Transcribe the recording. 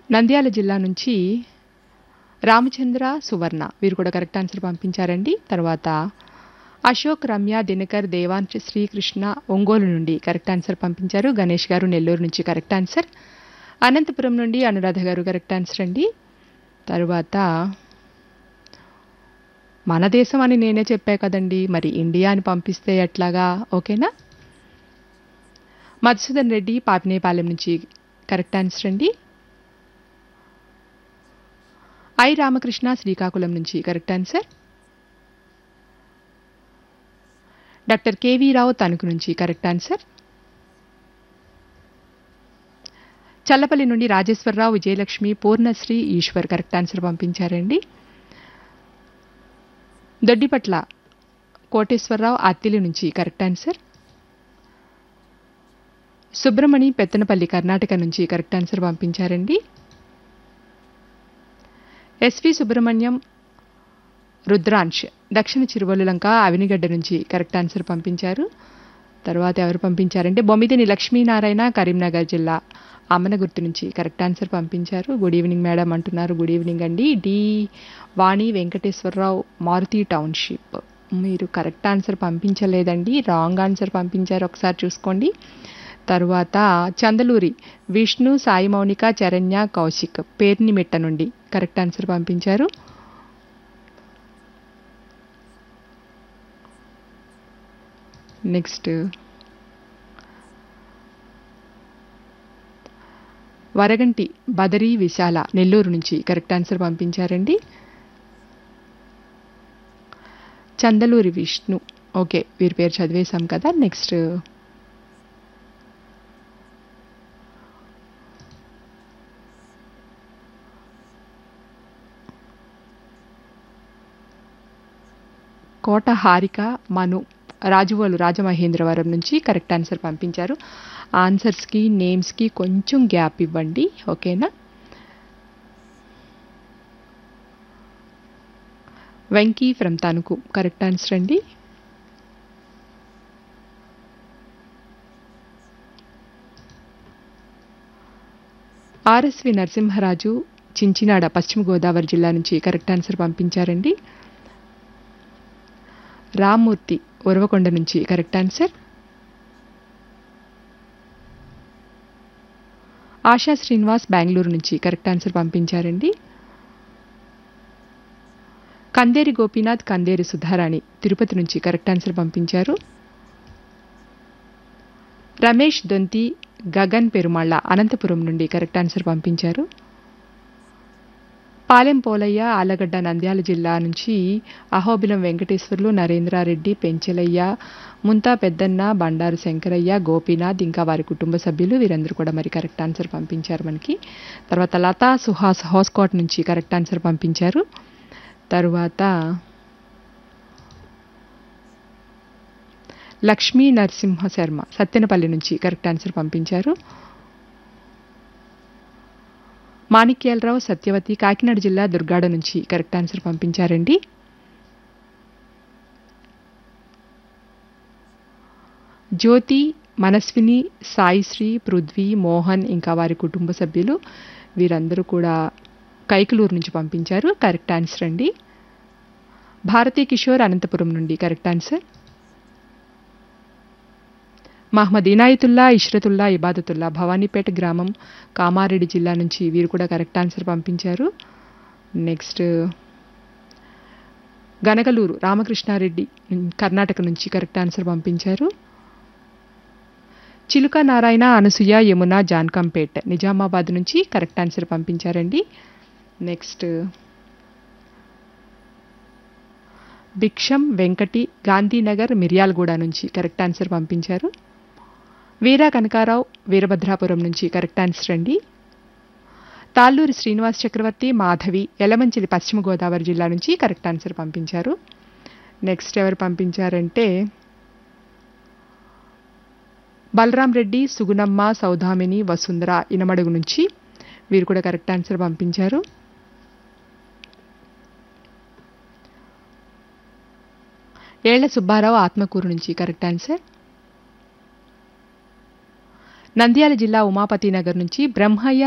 నంద్యాల జిల్లా నుంచి రామచంద్ర సువర్ణ వీరు కూడా కరెక్ట్ ఆన్సర్ పంపించారండి తర్వాత అశోక్ రమ్య దినకర్ దేవాంశ్ శ్రీకృష్ణ ఒంగోలు నుండి కరెక్ట్ ఆన్సర్ పంపించారు గణేష్ గారు నెల్లూరు నుంచి కరెక్ట్ ఆన్సర్ అనంతపురం నుండి అనురాధ గారు కరెక్ట్ ఆన్సర్ అండి తరువాత మన దేశం అని నేనే చెప్పా కదండి మరి ఇండియా అని పంపిస్తే ఎట్లాగా ఓకేనా మధుసూదన్ రెడ్డి పాపినేపాలెం నుంచి కరెక్ట్ ఆన్సర్ అండి ఐ రామకృష్ణ శ్రీకాకుళం నుంచి correct answer doctor KV Rao Tanuku నుంచి కరెక్ట్ ఆన్సర్ చల్లపల్లి నుండి రాజేశ్వరరావు విజయలక్ష్మి పూర్ణశ్రీ ఈశ్వర్ కరెక్ట్ ఆన్సర్ పంపించారండి దొడ్డిపట్ల కోటేశ్వరరావు అత్తిలి నుంచి కరెక్ట్ ఆన్సర్ సుబ్రమణి పెత్తనపల్లి కర్ణాటక నుంచి కరెక్ట్ ఆన్సర్ పంపించారండి ఎస్వి సుబ్రహ్మణ్యం రుద్రాంశ్ దక్షిణ చిరువల్లులంక అవినిగడ్డ నుంచి కరెక్ట్ ఆన్సర్ పంపించారు తర్వాత ఎవరు పంపించారంటే బొమ్మిదిని లక్ష్మీనారాయణ కరీంనగర్ జిల్లా అమ్మనగుర్తు నుంచి కరెక్ట్ ఆన్సర్ పంపించారు గుడ్ ఈవినింగ్ మేడం అంటున్నారు గుడ్ ఈవినింగ్ అండి డి వాణి వెంకటేశ్వరరావు మారుతి టౌన్షిప్ మీరు కరెక్ట్ ఆన్సర్ పంపించలేదండి రాంగ్ ఆన్సర్ పంపించారు ఒకసారి చూసుకోండి తరువాత చందలూరి విష్ణు సాయి మౌనిక చరణ్య కౌశిక్ పేర్నిమిట్ట నుండి కరెక్ట్ ఆన్సర్ పంపించారు నెక్స్ట్ వరగంటి బదరీ విశాల నెల్లూరు నుంచి కరెక్ట్ ఆన్సర్ పంపించారండి చందలూరి విష్ణు ఓకే వీరి పేరు చదివేశాం కదా నెక్స్ట్ కోట హారిక మను రాజువోలు రాజమహేంద్రవరం నుంచి కరెక్ట్ ఆన్సర్ పంపించారు ఆన్సర్స్కి నేమ్స్కి కొంచెం గ్యాప్ ఇవ్వండి ఓకేనా Venky from Tanuku correct answer అండి ఆర్ఎస్వి నరసింహరాజు చించినాడ పశ్చిమ గోదావరి జిల్లా నుంచి కరెక్ట్ ఆన్సర్ పంపించారండి రామ్మూర్తి ఉరవకొండ నుంచి కరెక్ట్ ఆన్సర్ ఆశా శ్రీనివాస్ బెంగళూరు నుంచి కరెక్ట్ ఆన్సర్ పంపించారండి కందేరి గోపీనాథ్ కందేరి సుధారాణి తిరుపతి నుంచి కరెక్ట్ ఆన్సర్ పంపించారు రమేష్ దొంతి గగన్ పెరుమాళ్ళ అనంతపురం నుండి కరెక్ట్ ఆన్సర్ పంపించారు పాలెం పోలయ్య ఆలగడ్డ నంద్యాల జిల్లా నుంచి అహోబిలం వెంకటేశ్వర్లు నరేంద్రారెడ్డి పెంచలయ్య ముంతా పెద్దన్న బండారు శంకరయ్య గోపీనాథ్ ఇంకా వారి కుటుంబ సభ్యులు వీరందరూ కూడా మరి కరెక్ట్ ఆన్సర్ పంపించారు మనకి తర్వాత లతా సుహాస్ హౌస్కోట్ నుంచి కరెక్ట్ ఆన్సర్ పంపించారు తరువాత లక్ష్మీ నరసింహ శర్మ సత్తెనపల్లి నుంచి కరెక్ట్ ఆన్సర్ పంపించారు మాణిక్యాలరావు సత్యవతి కాకినాడ జిల్లా దుర్గాడ నుంచి కరెక్ట్ ఆన్సర్ పంపించారండి జ్యోతి మనస్విని సాయిశ్రీ పృథ్వీ మోహన్ ఇంకా వారి కుటుంబ సభ్యులు వీరందరూ కూడా కైకలూరు నుంచి పంపించారు కరెక్ట్ ఆన్సర్ అండి భారతీ కిషోర్ అనంతపురం నుండి కరెక్ట్ ఆన్సర్ మహమ్మద్ ఇనాయతుల్లా ఇష్రతుల్లా ఇబాదతుల్లా భవానీపేట గ్రామం కామారెడ్డి జిల్లా నుంచి వీరు కూడా కరెక్ట్ ఆన్సర్ పంపించారు నెక్స్ట్ గనగలూరు రామకృష్ణారెడ్డి కర్ణాటక నుంచి కరెక్ట్ ఆన్సర్ పంపించారు చిలుక నారాయణ అనసూయ యమున జాన్కంపేట్ నిజామాబాద్ నుంచి కరెక్ట్ ఆన్సర్ పంపించారండి నెక్స్ట్ భిక్షం వెంకటి గాంధీనగర్ మిర్యాలగూడ నుంచి కరెక్ట్ ఆన్సర్ పంపించారు వీర కనకారావు వీరభద్రాపురం నుంచి కరెక్ట్ ఆన్సర్ అండి తాళ్ళూరి శ్రీనివాస్ చక్రవర్తి మాధవి ఎలమంచిలి పశ్చిమ గోదావరి జిల్లా నుంచి కరెక్ట్ ఆన్సర్ పంపించారు నెక్స్ట్ ఎవరు పంపించారంటే బలరాం రెడ్డి సుగుణమ్మ సౌదామిని వసుంధర ఇనమడుగు నుంచి వీరు కూడా కరెక్ట్ ఆన్సర్ పంపించారు ఏళ్ల సుబ్బారావు ఆత్మకూరు నుంచి కరెక్ట్ ఆన్సర్ నంద్యాల జిల్లా ఉమాపతి నగర్ నుంచి బ్రహ్మయ్య